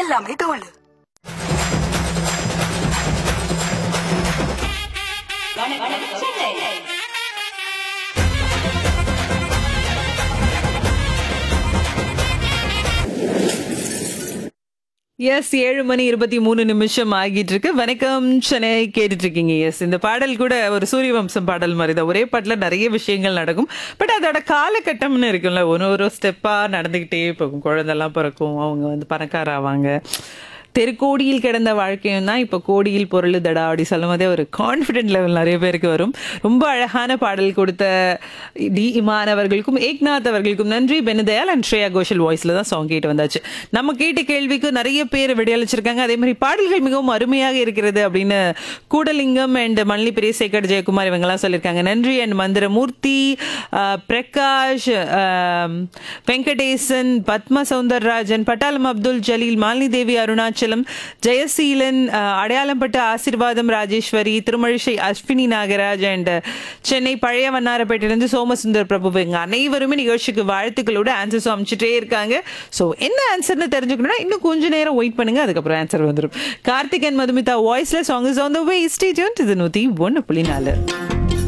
எல்லாமே தோல் எஸ் ஏழு மணி இருபத்தி மூணு நிமிஷம் ஆகிட்டு இருக்கு வணக்கம் சென்னை கேட்டுட்டு இருக்கீங்க எஸ் இந்த பாடல் கூட ஒரு சூரிய வம்சம் பாடல் மாதிரி தான் ஒரே பாட்டுல நிறைய விஷயங்கள் நடக்கும் பட் அதோட காலகட்டம்னு இருக்குல்ல ஒரு ஒரு ஸ்டெப்பா நடந்துகிட்டே போகும் குழந்தெல்லாம் பிறக்கும் அவங்க வந்து பணக்கார ஆவாங்க தெருக்கோடியில் கிடந்த வாழ்க்கையும் தான் இப்போ கோடியில் பொருள் தடா அப்படி சொல்லும் போதே ஒரு கான்ஃபிடென்ட் லெவல் நிறைய பேருக்கு வரும் ரொம்ப அழகான பாடல் கொடுத்த டி இமான் அவர்களுக்கும் ஏக்நாத் அவர்களுக்கும் நன்றி பெனுதயால் அண்ட் ஸ்ரேயா கோஷல் வாய்ஸ்ல தான் சாங் கேட்டு வந்தாச்சு நம்ம கேட்ட கேள்விக்கு நிறைய பேர் விடையளிச்சிருக்காங்க அதே மாதிரி பாடல்கள் மிகவும் அருமையாக இருக்கிறது அப்படின்னு கூடலிங்கம் அண்ட் மல்லி பெரியசேகர் ஜெயக்குமார் இவங்கெல்லாம் சொல்லியிருக்காங்க நன்றி அண்ட் மந்திரமூர்த்தி ஆஹ், பிரகாஷ் ஆம், வெங்கடேசன் பத்ம சௌந்தரராஜன் பட்டாளம் அப்துல் ஜலீல் மாலினி தேவி அருணாச்சலம் ஜெயசீலன் ஆஹ், அடையாளம்பட்ட ஆசிர்வாதம் ராஜேஸ்வரி திருமழிசை அஸ்வினி நாகராஜ் அண்ட் சென்னை பழைய வண்ணாரப்பேட்டையிலிருந்து சோமசுந்தர் பிரபு இவங்க அனைவருமே நிகழ்ச்சிக்கு வாழ்த்துக்களோட ஆன்சர்ஸ் அமைச்சிட்டே இருக்காங்க ஸோ என்ன ஆன்சர்னு தெரிஞ்சுக்கணும்னா இன்னும் கொஞ்ச நேரம் வெயிட் பண்ணுங்க அதுக்கப்புறம் ஆன்சர் வந்துடும் கார்த்திக் அண்ட் மதுமிதா வாய்ஸ்ல song is on the way stage இது நூற்றி ஒன்று புள்ளி நாலு